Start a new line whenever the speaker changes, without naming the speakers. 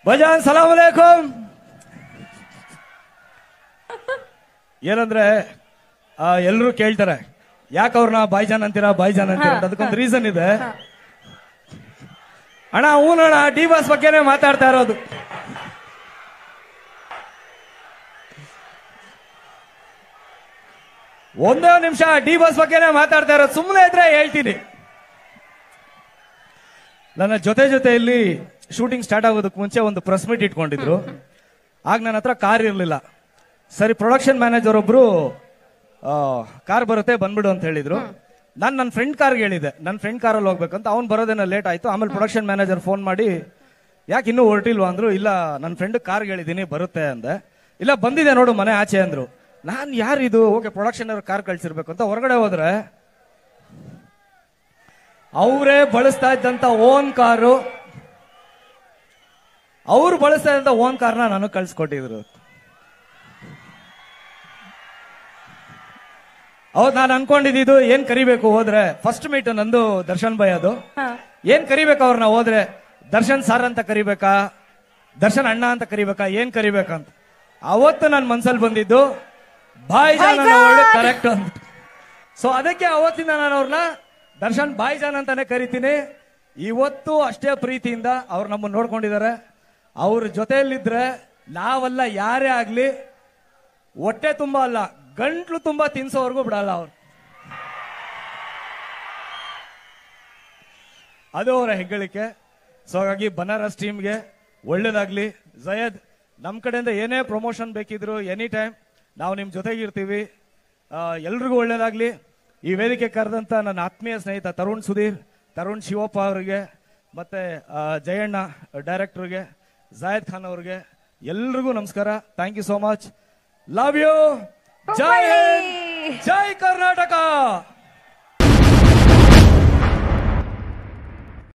ಬಜಾನ್ ಸಲಾಂ ಅಲೈಕುಂ ಏನಂದ್ರೆ ಎಲ್ಲರೂ ಕೇಳ್ತಾರೆ ಯಾಕೆ ಅವ್ರನ್ನ ಬಾಯ್ಜಾನ್ ಅಂತೀರಾ ಬಾಯ್ಜಾನ್ ಅಂತೀರಾ ಅಂತ ಅದಕ್ಕೊಂದು ರೀಸನ್ ಇದೆ ಅಣ್ಣ ಹೂನಣ್ಣ ಡಿ ಬಾಸ್ ಬಗ್ಗೆನೇ ಮಾತಾಡ್ತಾ ಇರೋದು ಒಂದೇ ನಿಮಿಷ ಡಿ ಬಾಸ್ ಬಗ್ಗೆನೇ ಮಾತಾಡ್ತಾ ಇರೋದು ಸುಮ್ಮನೆ ಇದ್ರೆ ಹೇಳ್ತೀನಿ ನನ್ನ ಜೊತೆ ಜೊತೆಯಲ್ಲಿ ಶೂಟಿಂಗ್ ಸ್ಟಾರ್ಟ್ ಆಗೋದಕ್ಕೆ ಮುಂಚೆ ಒಂದು ಪ್ರೆಸ್ ಮೀಟ್ ಇಟ್ಕೊಂಡಿದ್ರು ಆಗ ನನ್ನ ಹತ್ರ ಕಾರ್ ಇರಲಿಲ್ಲ ಸರಿ ಪ್ರೊಡಕ್ಷನ್ ಮ್ಯಾನೇಜರ್ ಒಬ್ರು ಕಾರ್ ಬರುತ್ತೆ ಬಂದ್ಬಿಡು ಅಂತ ಹೇಳಿದ್ರು ನಾನು ನನ್ನ ಫ್ರೆಂಡ್ ಕಾರ್ಗೆ ಹೇಳಿದೆ ನನ್ನ ಫ್ರೆಂಡ್ ಕಾರಲ್ಲಿ ಹೋಗ್ಬೇಕಂತ ಅವ್ನು ಬರೋದೇನೋ ಲೇಟ್ ಆಯ್ತು ಆಮೇಲೆ ಪ್ರೊಡಕ್ಷನ್ ಮ್ಯಾನೇಜರ್ ಫೋನ್ ಮಾಡಿ ಯಾಕೆ ಇನ್ನೂ ಹೊರಟಿಲ್ವಾ ಅಂದ್ರು ಇಲ್ಲ ನನ್ನ ಫ್ರೆಂಡ್ ಕಾರ್ಗೆ ಹೇಳಿದ್ದೀನಿ ಬರುತ್ತೆ ಅಂದೆ ಇಲ್ಲ ಬಂದಿದೆ ನೋಡು ಮನೆ ಆಚೆ ಅಂದ್ರು ನಾನು ಯಾರಿದು ಓಕೆ ಪ್ರೊಡಕ್ಷನ್ ಅವ್ರ ಕಾರ್ ಕಳ್ಸಿರ್ಬೇಕು ಅಂತ ಹೊರಗಡೆ ಹೋದ್ರೆ ಅವರೇ ಬಳಸ್ತಾ ಇದ್ದಂತ ಓನ್ ಕಾರು ಅವ್ರು ಬಳಸ್ತಾ ಇದ್ದಂತ ಓನ್ ಕಾರ್ನ ನನಗೆ ಕಳ್ಸಿಕೊಟ್ಟಿದ್ರು ಹೌದು ನಾನು ಅನ್ಕೊಂಡಿದ್ದು ಏನ್ ಕರಿಬೇಕು ಹೋದ್ರೆ ಫಸ್ಟ್ ಮೀಟ್ ನಂದು ದರ್ಶನ್ ಭಯ್ ಅದು ಏನ್ ಕರಿಬೇಕು ಅವ್ರನ್ನ ಹೋದ್ರೆ ದರ್ಶನ್ ಸಾರ್ ಅಂತ ಕರಿಬೇಕಾ ದರ್ಶನ್ ಅಣ್ಣ ಅಂತ ಕರಿಬೇಕಾ ಏನ್ ಕರಿಬೇಕಂತ ಅವತ್ತು ನನ್ನ ಮನ್ಸಲ್ಲಿ ಬಂದಿದ್ದು ಬಾಯ್ ಜಾನ್ ಒಳ್ಳೆ ಕರೆಕ್ಟ್ ಅಂತ ಸೊ ಅದಕ್ಕೆ ಅವತ್ತಿಂದ ನಾನು ಅವ್ರನ್ನ ದರ್ಶನ್ ಬಾಯ್ ಜಾನ್ ಅಂತಾನೆ ಕರಿತೀನಿ ಇವತ್ತು ಅಷ್ಟೇ ಪ್ರೀತಿಯಿಂದ ಅವ್ರು ನಮ್ಮನ್ನ ನೋಡ್ಕೊಂಡಿದ್ದಾರೆ ಅವ್ರ ಜೊತೆಯಲ್ಲಿದ್ರೆ ನಾವೆಲ್ಲ ಯಾರೇ ಆಗ್ಲಿ ಹೊಟ್ಟೆ ತುಂಬಾ ಅಲ್ಲ ಗಂಟ್ಲು ತುಂಬಾ ತಿನ್ಸೋವರೆಗೂ ಬಿಡಲ್ಲ ಅವ್ರು ಅದು ಅವರ ಹೆಗ್ಗಳಿಕೆ ಸೊ ಹಾಗಾಗಿ ಬನಾರಸ್ ಟೀಮ್ಗೆ ಒಳ್ಳೇದಾಗ್ಲಿ ಜಯದ್ ನಮ್ ಕಡೆಯಿಂದ ಏನೇ ಪ್ರಮೋಷನ್ ಬೇಕಿದ್ರು ಎನಿ ಟೈಮ್ ನಾವು ನಿಮ್ ಜೊತೆಗಿರ್ತೀವಿ ಆ, ಎಲ್ರಿಗೂ ಒಳ್ಳೇದಾಗ್ಲಿ ಈ ವೇದಿಕೆ ಕರೆದಂತ ನನ್ನ ಆತ್ಮೀಯ ಸ್ನೇಹಿತ ತರುಣ್ ಸುಧೀರ್ ತರುಣ್ ಶಿವಪ್ಪ ಅವರಿಗೆ ಮತ್ತೆ ಆ, ಜಯಣ್ಣ ಡೈರೆಕ್ಟರ್ಗೆ ಜಾಯದ್ ಖಾನ್ ಅವ್ರಿಗೆ ಎಲ್ರಿಗೂ ನಮಸ್ಕಾರ thank you so much love you ಜೈ ಹಿಂದ್ ಜೈ ಕರ್ನಾಟಕ